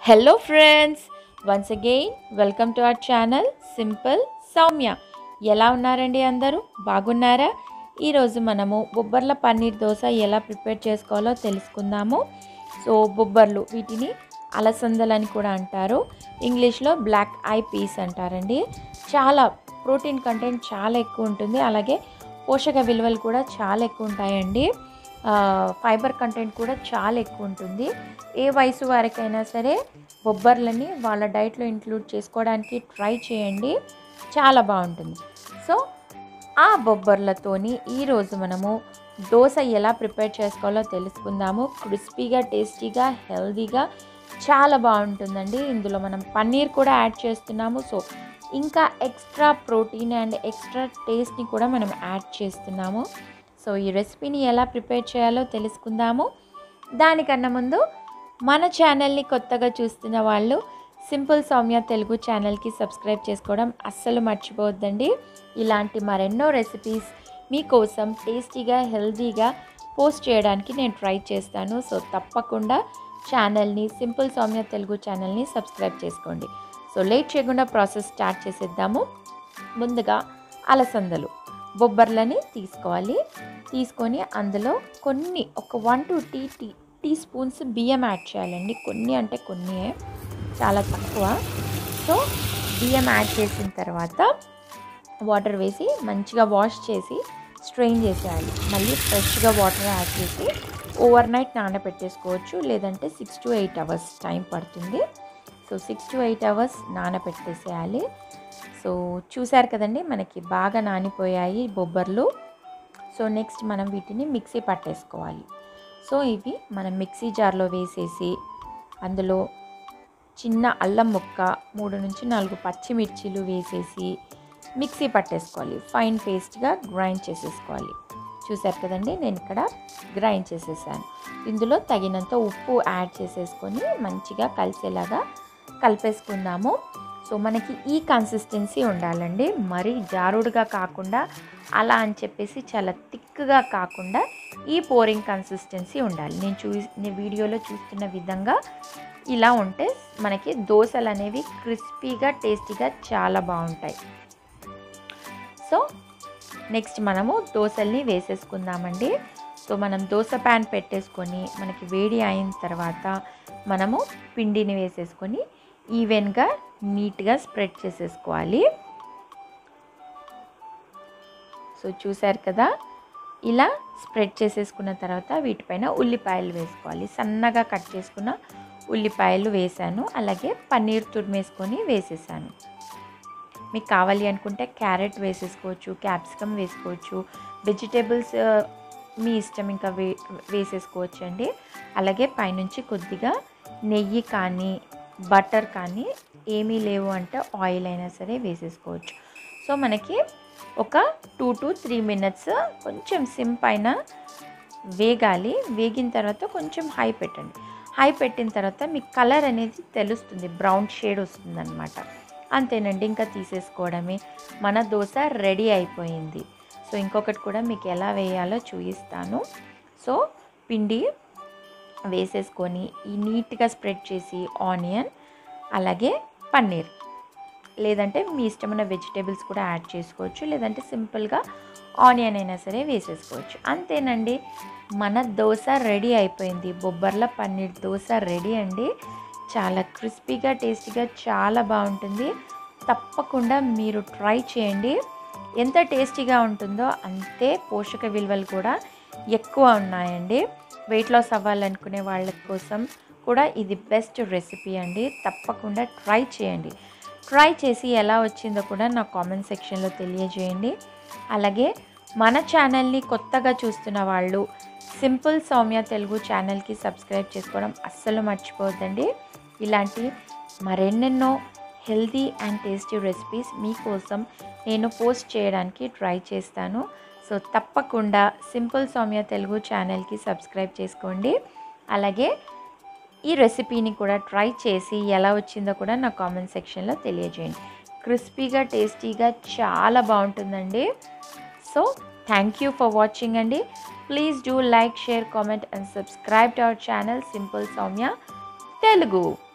hello friends once again welcome to our channel simple Soumya ఎలా ఉన్నారండి అందరూ బాగున్నారా ఈరోజు మనము బొబ్బర్ల పన్నీర్ దోశ ఎలా ప్రిపేర్ చేసుకోవాలో తెలుసుకుందాము సో బొబ్బర్లు వీటిని అలసందలని కూడా అంటారు ఇంగ్లీష్లో బ్లాక్ ఐ పీస్ అంటారండి చాలా ప్రోటీన్ కంటెంట్ చాలా ఎక్కువ ఉంటుంది అలాగే పోషక విలువలు కూడా చాలా ఎక్కువ ఉంటాయండి ఆ, ఫైబర్ కంటెంట్ కూడా చాలా ఎక్కువ ఉంటుంది ఏ వయసు వారికైనా సరే బొబ్బర్లని వాళ్ళ డైట్లో ఇంక్లూడ్ చేసుకోవడానికి ట్రై చేయండి చాలా బాగుంటుంది సో ఆ బొబ్బర్లతోని ఈరోజు మనము దోశ ఎలా ప్రిపేర్ చేసుకోవాలో తెలుసుకుందాము క్రిస్పీగా టేస్టీగా హెల్దీగా చాలా బాగుంటుందండి ఇందులో మనం పన్నీర్ కూడా యాడ్ చేస్తున్నాము సో ఇంకా ఎక్స్ట్రా ప్రోటీన్ అండ్ ఎక్స్ట్రా టేస్ట్ని కూడా మనం యాడ్ చేస్తున్నాము సో ఈ రెసిపీని ఎలా ప్రిపేర్ చేయాలో తెలుసుకుందాము దానికన్నా ముందు మన ఛానల్ని కొత్తగా చూస్తున్న వాళ్ళు సింపుల్ సౌమ్య తెలుగు ఛానల్కి సబ్స్క్రైబ్ చేసుకోవడం అస్సలు మర్చిపోవద్దండి ఇలాంటి మరెన్నో రెసిపీస్ మీకోసం టేస్టీగా హెల్తీగా పోస్ట్ చేయడానికి నేను ట్రై చేస్తాను సో తప్పకుండా ఛానల్ని సింపుల్ సౌమ్య తెలుగు ఛానల్ని సబ్స్క్రైబ్ చేసుకోండి సో లేట్ చేయకుండా ప్రాసెస్ స్టార్ట్ చేసేద్దాము ముందుగా అలసందలు బొబ్బర్లని తీసుకోవాలి తీసుకొని అందులో కొన్ని ఒక one two tea tea teaspoons బియ్యం యాడ్ చేయాలండి కొన్ని అంటే కొన్ని చాలా తక్కువ సో బియ్యం యాడ్ చేసిన తర్వాత వాటర్ వేసి మంచిగా వాష్ చేసి స్ట్రెయిన్ చేసేయాలి మళ్ళీ ఫ్రెష్గా వాటర్ యాడ్ చేసి ఓవర్ నైట్ నానబెట్టేసుకోవచ్చు లేదంటే six to eight hours time పడుతుంది so six to eight hours నానబెట్టేసేయాలి సో చూసారు కదండి మనకి బాగా నానిపోయాయి బొబ్బర్లు సో నెక్స్ట్ మనం వీటిని మిక్సీ పట్టేసుకోవాలి సో ఇవి మనం మిక్సీ జార్లో వేసేసి అందులో చిన్న అల్లం ముక్క మూడు నుంచి నాలుగు పచ్చిమిర్చీలు వేసేసి మిక్సీ పట్టేసుకోవాలి ఫైన్ పేస్ట్గా గ్రైండ్ చేసేసుకోవాలి చూసారు కదండి నేను ఇక్కడ గ్రైండ్ చేసేసాను ఇందులో తగినంత ఉప్పు యాడ్ చేసేసుకొని మంచిగా కలిసేలాగా కలిపేసుకుందాము సో మనకి ఈ కన్సిస్టెన్సీ ఉండాలండి మరీ జారుడుగా కాకుండా అలా అని చెప్పేసి చాలా థిక్గా కాకుండా ఈ పోరింగ్ కన్సిస్టెన్సీ ఉండాలి నేను చూ నేను వీడియోలో చూస్తున్న విధంగా ఇలా ఉంటే మనకి దోశలు అనేవి క్రిస్పీగా టేస్టీగా చాలా బాగుంటాయి సో నెక్స్ట్ మనము దోశల్ని వేసేసుకుందామండి సో మనం దోశ ప్యాన్ పెట్టేసుకొని మనకి వేడి అయిన తర్వాత మనము పిండిని వేసేసుకొని ఈవెన్గా నీట్గా స్ప్రెడ్ చేసేసుకోవాలి సో చూసారు కదా ఇలా స్ప్రెడ్ చేసేసుకున్న తర్వాత వీటిపైన ఉల్లిపాయలు వేసుకోవాలి సన్నగా కట్ చేసుకున్న ఉల్లిపాయలు వేసాను అలాగే పన్నీర్ తురిమేసుకొని వేసేసాను మీకు కావాలి అనుకుంటే క్యారెట్ వేసేసుకోవచ్చు క్యాప్సికమ్ వేసుకోవచ్చు వెజిటేబుల్స్ మీ ఇష్టం ఇంకా వే వేసేసుకోవచ్చు అండి అలాగే పైనుంచి కొద్దిగా నెయ్యి కానీ బటర్ కానీ ఏమీ లేవు అంటే ఆయిల్ అయినా సరే వేసేసుకోవచ్చు సో మనకి ఒక టూ టు త్రీ మినిట్స్ కొంచెం సిమ్ పైన వేగాలి వేగిన తర్వాత కొంచెం హై పెట్టండి హై పెట్టిన తర్వాత మీకు కలర్ అనేది తెలుస్తుంది బ్రౌన్ షేడ్ వస్తుంది అనమాట అంతేనండి ఇంకా తీసేసుకోవడమే మన దోశ రెడీ అయిపోయింది సో ఇంకొకటి కూడా మీకు ఎలా వేయాలో చూపిస్తాను సో పిండి వేసేసుకొని ఈ నీట్గా స్ప్రెడ్ చేసి ఆనియన్ అలాగే పన్నీర్ లేదంటే మీ ఇష్టమైన వెజిటేబుల్స్ కూడా యాడ్ చేసుకోవచ్చు లేదంటే సింపుల్గా ఆనియన్ అయినా సరే వేసేసుకోవచ్చు అంతేనండి మన దోశ రెడీ అయిపోయింది బొబ్బర్ల పన్నీర్ దోశ రెడీ అండి చాలా క్రిస్పీగా టేస్టీగా చాలా బాగుంటుంది తప్పకుండా మీరు ట్రై చేయండి ఎంత టేస్టీగా ఉంటుందో అంతే పోషక విలువలు కూడా ఎక్కువ ఉన్నాయండి వెయిట్ లాస్ అవ్వాలనుకునే వాళ్ళ కోసం కూడా ఇది బెస్ట్ రెసిపీ అండి తప్పకుండా ట్రై చేయండి ట్రై చేసి ఎలా వచ్చిందో కూడా నా కామెంట్ సెక్షన్లో తెలియజేయండి అలాగే మన ఛానల్ని కొత్తగా చూస్తున్న వాళ్ళు సింపుల్ సౌమ్య తెలుగు ఛానల్కి సబ్స్క్రైబ్ చేసుకోవడం అస్సలు మర్చిపోవద్దండి ఇలాంటి మరెన్నెన్నో హెల్తీ అండ్ టేస్టీ రెసిపీస్ మీకోసం నేను పోస్ట్ చేయడానికి ట్రై చేస్తాను సో తప్పకుండా సింపుల్ సౌమ్య తెలుగు ఛానల్కి సబ్స్క్రైబ్ చేసుకోండి అలాగే ఈ రెసిపీని కూడా ట్రై చేసి ఎలా వచ్చిందో కూడా నా కామెంట్ సెక్షన్లో తెలియజేయండి క్రిస్పీగా టేస్టీగా చాలా బాగుంటుందండి so thank you for watching అండి please do like share comment and subscribe to our channel simple Soumya Telugu